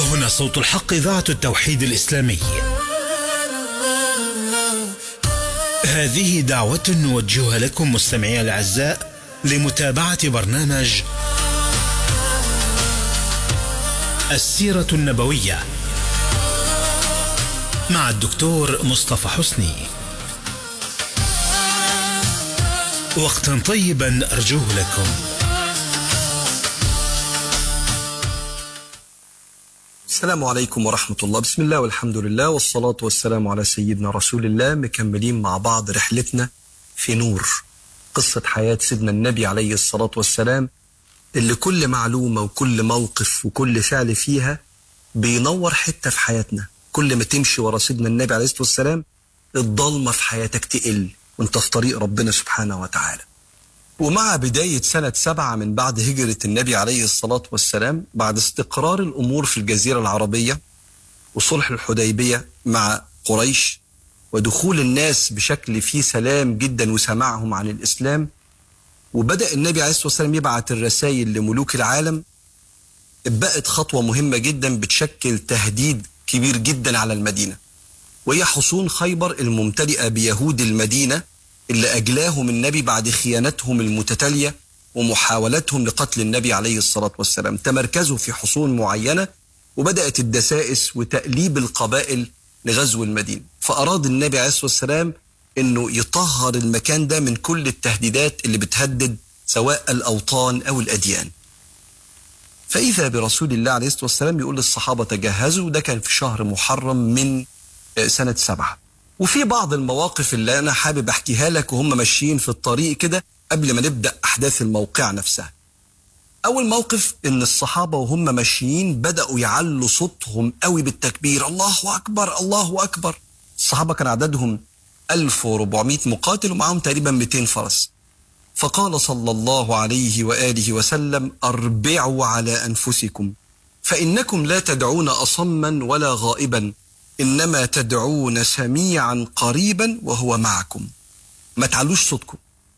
هنا صوت الحق إذاعة التوحيد الإسلامي هذه دعوة نوجهها لكم مستمعي الأعزاء لمتابعة برنامج السيرة النبوية مع الدكتور مصطفى حسني وقتا طيبا أرجوه لكم السلام عليكم ورحمة الله بسم الله والحمد لله والصلاة والسلام على سيدنا رسول الله مكملين مع بعض رحلتنا في نور قصة حياة سيدنا النبي عليه الصلاة والسلام اللي كل معلومة وكل موقف وكل فعل فيها بينور حتة في حياتنا كل ما تمشي ورا سيدنا النبي عليه الصلاة والسلام الضلمة في حياتك تقل وانت في طريق ربنا سبحانه وتعالى ومع بداية سنة سبعة من بعد هجرة النبي عليه الصلاة والسلام بعد استقرار الأمور في الجزيرة العربية وصلح الحديبية مع قريش ودخول الناس بشكل فيه سلام جدا وسماعهم عن الإسلام وبدأ النبي عليه الصلاة والسلام يبعت الرسائل لملوك العالم بقت خطوة مهمة جدا بتشكل تهديد كبير جدا على المدينة وهي حصون خيبر الممتلئة بيهود المدينة اللي أجلاهم النبي بعد خيانتهم المتتالية ومحاولتهم لقتل النبي عليه الصلاة والسلام تمركزوا في حصون معينة وبدأت الدسائس وتأليب القبائل لغزو المدينة فأراد النبي عليه الصلاة والسلام أنه يطهر المكان ده من كل التهديدات اللي بتهدد سواء الأوطان أو الأديان فإذا برسول الله عليه الصلاة والسلام يقول للصحابة تجهزوا وده كان في شهر محرم من سنة سبعة وفي بعض المواقف اللي أنا حابب أحكيها لك وهم ماشيين في الطريق كده قبل ما نبدأ أحداث الموقع نفسها أول موقف إن الصحابة وهم ماشيين بدأوا يعلوا صوتهم قوي بالتكبير الله أكبر الله أكبر الصحابة كان عددهم 1400 مقاتل ومعهم تقريبا 200 فرس فقال صلى الله عليه وآله وسلم أربعوا على أنفسكم فإنكم لا تدعون أصما ولا غائبا إنما تدعون سميعا قريبا وهو معكم ما تعلوش صوتكم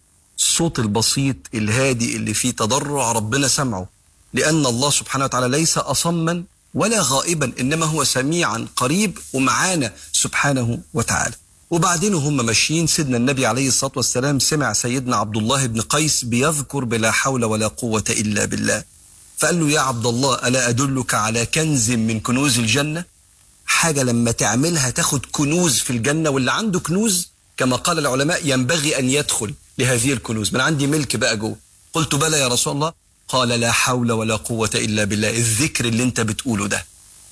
الصوت البسيط الهادي اللي فيه تضرع ربنا سمعه لأن الله سبحانه وتعالى ليس أصما ولا غائبا إنما هو سميعا قريب ومعانا سبحانه وتعالى وبعدين هم ماشيين سيدنا النبي عليه الصلاة والسلام سمع سيدنا عبد الله بن قيس بيذكر بلا حول ولا قوة إلا بالله فقال له يا عبد الله ألا أدلك على كنز من كنوز الجنة حاجة لما تعملها تاخد كنوز في الجنة واللي عنده كنوز كما قال العلماء ينبغي أن يدخل لهذه الكنوز من عندي ملك بقى جوه قلت بلى يا رسول الله قال لا حول ولا قوة إلا بالله الذكر اللي انت بتقوله ده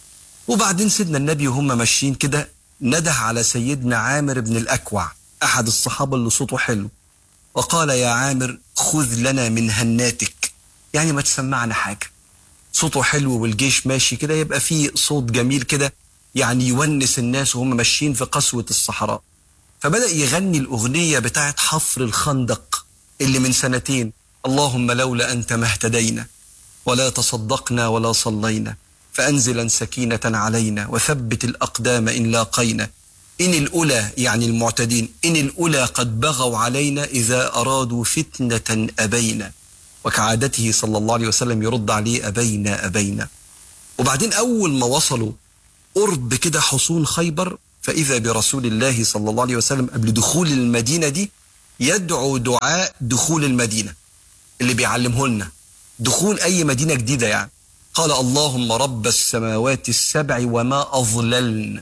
وبعدين سيدنا النبي وهم ماشيين كده نده على سيدنا عامر بن الأكوع أحد الصحابة اللي صوته حلو وقال يا عامر خذ لنا من هناتك يعني ما تسمعنا حاجة صوته حلو والجيش ماشي كده يبقى فيه صوت جميل كده يعني يونس الناس وهم ماشيين في قسوة الصحراء فبدأ يغني الأغنية بتاعت حفر الخندق اللي من سنتين اللهم لولا أنت ما اهتدينا ولا تصدقنا ولا صلينا فأنزلا سكينة علينا وثبت الأقدام إن لاقينا إن الأولى يعني المعتدين إن الأولى قد بغوا علينا إذا أرادوا فتنة أبينا وكعادته صلى الله عليه وسلم يرد عليه أبينا أبينا وبعدين أول ما وصلوا قرب كده حصون خيبر فإذا برسول الله صلى الله عليه وسلم قبل دخول المدينة دي يدعو دعاء دخول المدينة اللي بيعلمه لنا دخول أي مدينة جديدة يعني قال اللهم رب السماوات السبع وما أظللن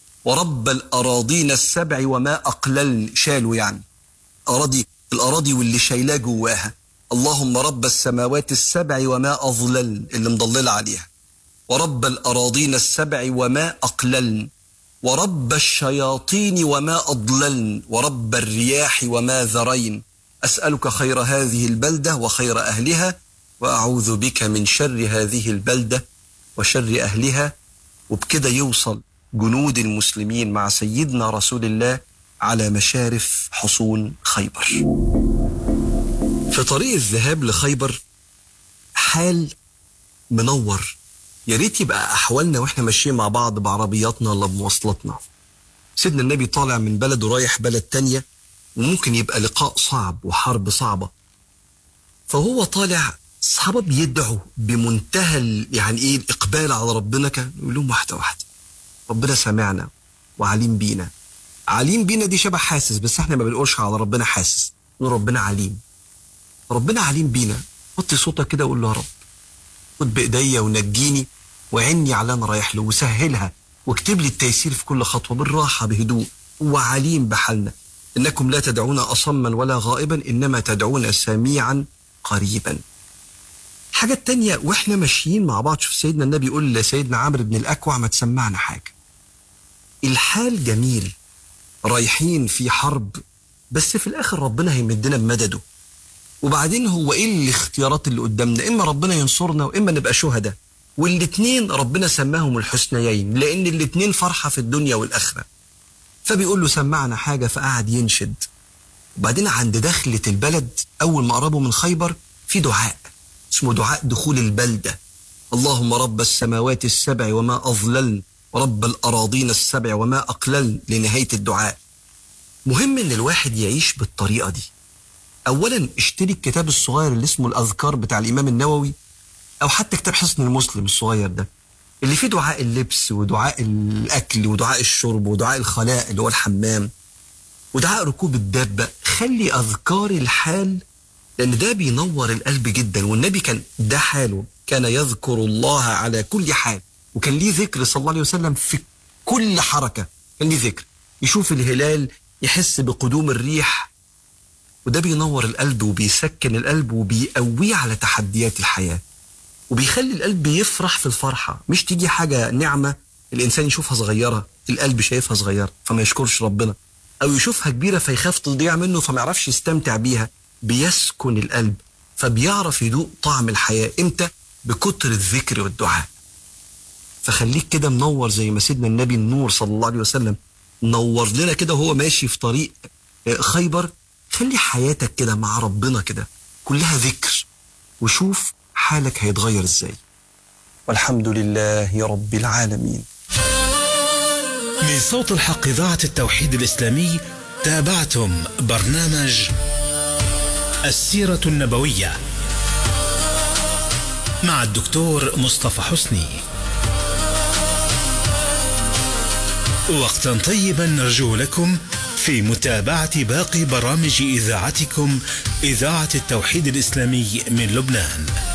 ورب الأراضين السبع وما أقللن شالوا يعني أراضي الأراضي واللي شايلاه جواها اللهم رب السماوات السبع وما أظللن اللي مضللة عليها ورب الأراضين السبع وما أقللن ورب الشياطين وما أضللن ورب الرياح وما ذرين أسألك خير هذه البلدة وخير أهلها وأعوذ بك من شر هذه البلدة وشر أهلها وبكده يوصل جنود المسلمين مع سيدنا رسول الله على مشارف حصون خيبر في طريق الذهاب لخيبر حال منور يا ريت يبقى احوالنا واحنا ماشيين مع بعض بعربياتنا ولا بمواصلاتنا سيدنا النبي طالع من بلد ورايح بلد تانية وممكن يبقى لقاء صعب وحرب صعبة فهو طالع الصحابة بيدعوا بمنتهى ال- يعني ايه الإقبال على ربنا كان يقول لهم واحدة واحدة ربنا سمعنا وعليم بينا عليم بينا دي شبه حاسس بس احنا ما بنقولش على ربنا حاسس نقول ربنا عليم ربنا عليم بينا وطي صوتك كده وقول له يا رب خد بايديا ونجيني وعني على انا رايح له وسهلها واكتب لي التيسير في كل خطوه بالراحه بهدوء هو عليم بحالنا انكم لا تدعون اصما ولا غائبا انما تدعون سميعا قريبا حاجة تانية واحنا ماشيين مع بعض شوف سيدنا النبي يقول لسيدنا عمرو بن الأكوع ما تسمعنا حاجة الحال جميل رايحين في حرب بس في الآخر ربنا هيمدنا بمدده وبعدين هو ايه الاختيارات اللي قدامنا اما ربنا ينصرنا واما نبقى شهداء والاتنين ربنا سماهم الحسنيين لان الاتنين فرحة في الدنيا والاخرة فبيقول له سمعنا حاجة فقعد ينشد وبعدين عند دخلة البلد اول ما قربوا من خيبر في دعاء اسمه دعاء دخول البلدة اللهم رب السماوات السبع وما اضللن ورب الاراضين السبع وما اقللن لنهاية الدعاء مهم ان الواحد يعيش بالطريقة دي اولا اشتري الكتاب الصغير اللي اسمه الاذكار بتاع الامام النووي او حتى كتاب حسن المسلم الصغير ده اللي فيه دعاء اللبس ودعاء الاكل ودعاء الشرب ودعاء الخلاء اللي هو الحمام ودعاء ركوب الدابه خلي اذكار الحال لان ده بينور القلب جدا والنبي كان ده حاله كان يذكر الله على كل حال وكان ليه ذكر صلى الله عليه وسلم في كل حركه كان ليه ذكر يشوف الهلال يحس بقدوم الريح وده بينور القلب وبيسكن القلب وبيقويه على تحديات الحياة وبيخلي القلب يفرح في الفرحة مش تيجي حاجة نعمة الإنسان يشوفها صغيرة القلب شايفها صغيرة فما يشكرش ربنا أو يشوفها كبيرة فيخاف تضيع منه فما يعرفش يستمتع بيها بيسكن القلب فبيعرف يدوق طعم الحياة إمتى بكتر الذكر والدعاء فخليك كده منور زي ما سيدنا النبي النور صلى الله عليه وسلم نور لنا كده وهو ماشي في طريق آه، خيبر خلي حياتك كده مع ربنا كده كلها ذكر وشوف حالك هيتغير ازاي والحمد لله رب العالمين من صوت الحق إذاعة التوحيد الإسلامي تابعتم برنامج السيرة النبوية مع الدكتور مصطفى حسني وقتا طيبا نرجو لكم في متابعة باقي برامج إذاعتكم إذاعة التوحيد الإسلامي من لبنان